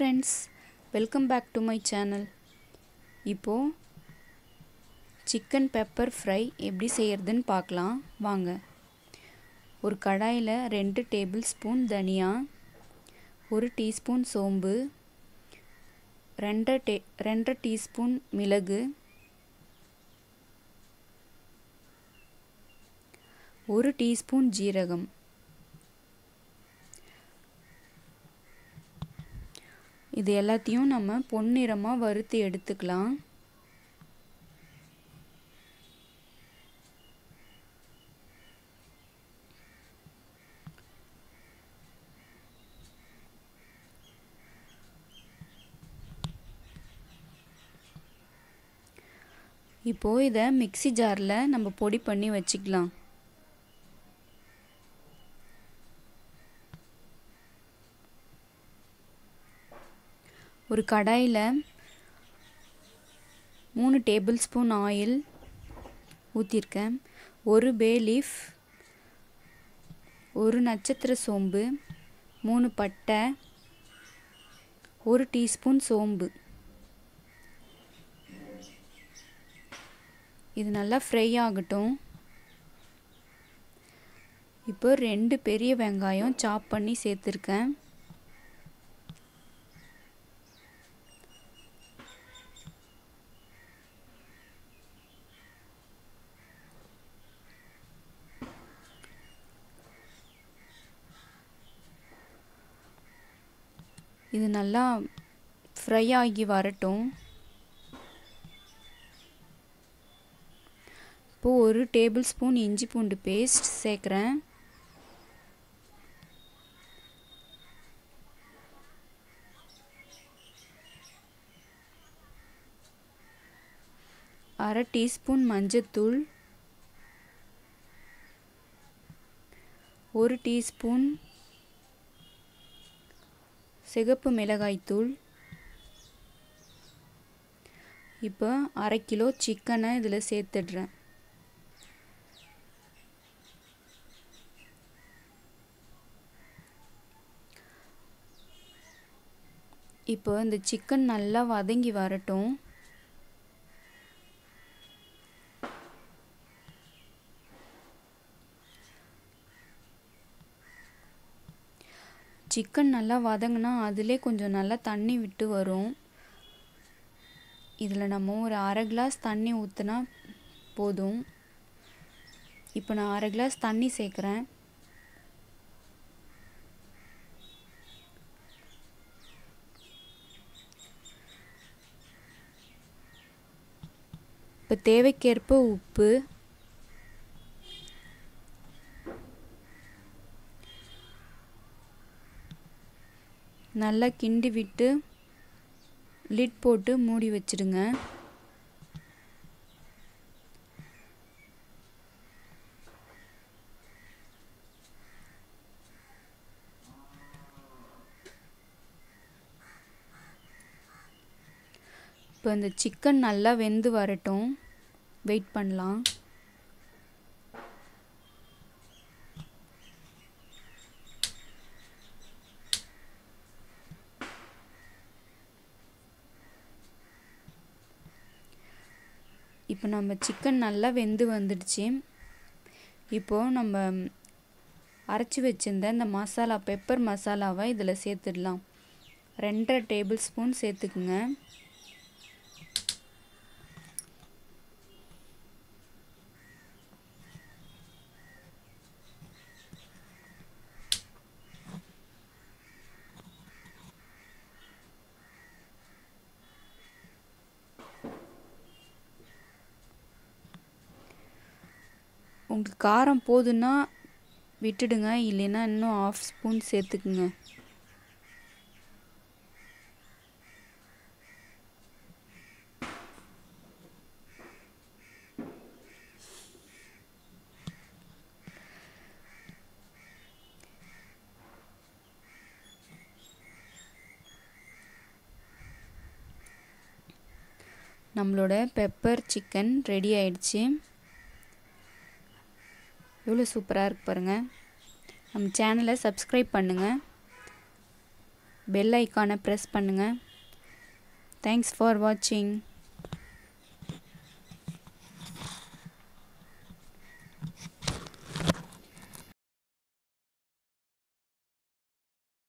friends welcome back to my channel இப்போது chicken pepper fry எப்படி செய்கிறதுன்னு பார்க்கலாம் வாங்க ஒரு கடாயில் ரெண்டு டேபிள் ஸ்பூன் தனியா ஒரு டீஸ்பூன் சோம்பு ரெண்டரை டே ரெண்டரை டீஸ்பூன் மிளகு ஒரு டீஸ்பூன் ஜீரகம் இது எல்லாத்தையும் நம்ம பொன்னிறமாக வறுத்து எடுத்துக்கலாம் இப்போது இதை மிக்சி ஜாரில் நம்ம பொடி பண்ணி வச்சுக்கலாம் ஒரு கடாயில் மூணு டேபிள் ஸ்பூன் ஆயில் ஊற்றிருக்கேன் ஒரு பே லீஃப் ஒரு நட்சத்திர சோம்பு மூணு பட்டை ஒரு டீஸ்பூன் சோம்பு இது நல்லா ஃப்ரை ஆகட்டும் இப்போ ரெண்டு பெரிய வெங்காயம் சாப் பண்ணி சேர்த்துருக்கேன் இது நல்லா ஃப்ரை ஆகி வரட்டும் இப்போது ஒரு டேபிள் ஸ்பூன் இஞ்சி பூண்டு பேஸ்ட் சேர்க்குறேன் அரை டீஸ்பூன் மஞ்சத்தூள் ஒரு டீஸ்பூன் சிகப்பு மிளகாய்த்தூள் இப்போ அரை கிலோ சிக்கனை இதில் சேர்த்துடுறேன் இப்போ இந்த சிக்கன் நல்லா வதங்கி வரட்டும் சிக்கன் நல்லா வதங்கினா அதிலே கொஞ்சம் நல்லா தண்ணி விட்டு வரும் இதில் நம்ம ஒரு அரை கிளாஸ் தண்ணி ஊற்றினா போதும் இப்போ நான் அரை கிளாஸ் தண்ணி சேர்க்குறேன் இப்போ தேவைக்கேற்ப உப்பு நல்லா கிண்டி விட்டு லிட் போட்டு மூடி வச்சிடுங்க இப்போ இந்த சிக்கன் நல்லா வெந்து வரட்டும் வெயிட் பண்ணலாம் இப்போ நம்ம சிக்கன் நல்லா வெந்து வந்துடுச்சு இப்போது நம்ம அரைச்சி வச்சிருந்த இந்த மசாலா பெப்பர் மசாலாவை இதில் சேர்த்துடலாம் ரெண்டரை டேபிள் ஸ்பூன் சேர்த்துக்குங்க உங்களுக்கு காரம் போதுன்னா விட்டுடுங்க இல்லைன்னா இன்னும் ஆஃப் ஸ்பூன் சேர்த்துக்குங்க நம்மளோட பெப்பர் சிக்கன் ரெடி ஆயிடுச்சு எவ்வளோ சூப்பராக இருக்கு பாருங்கள் நம்ம சேனலை சப்ஸ்கிரைப் பண்ணுங்கள் பெல் ஐக்கானை ப்ரெஸ் பண்ணுங்கள் தேங்க்ஸ் ஃபார் வாட்சிங்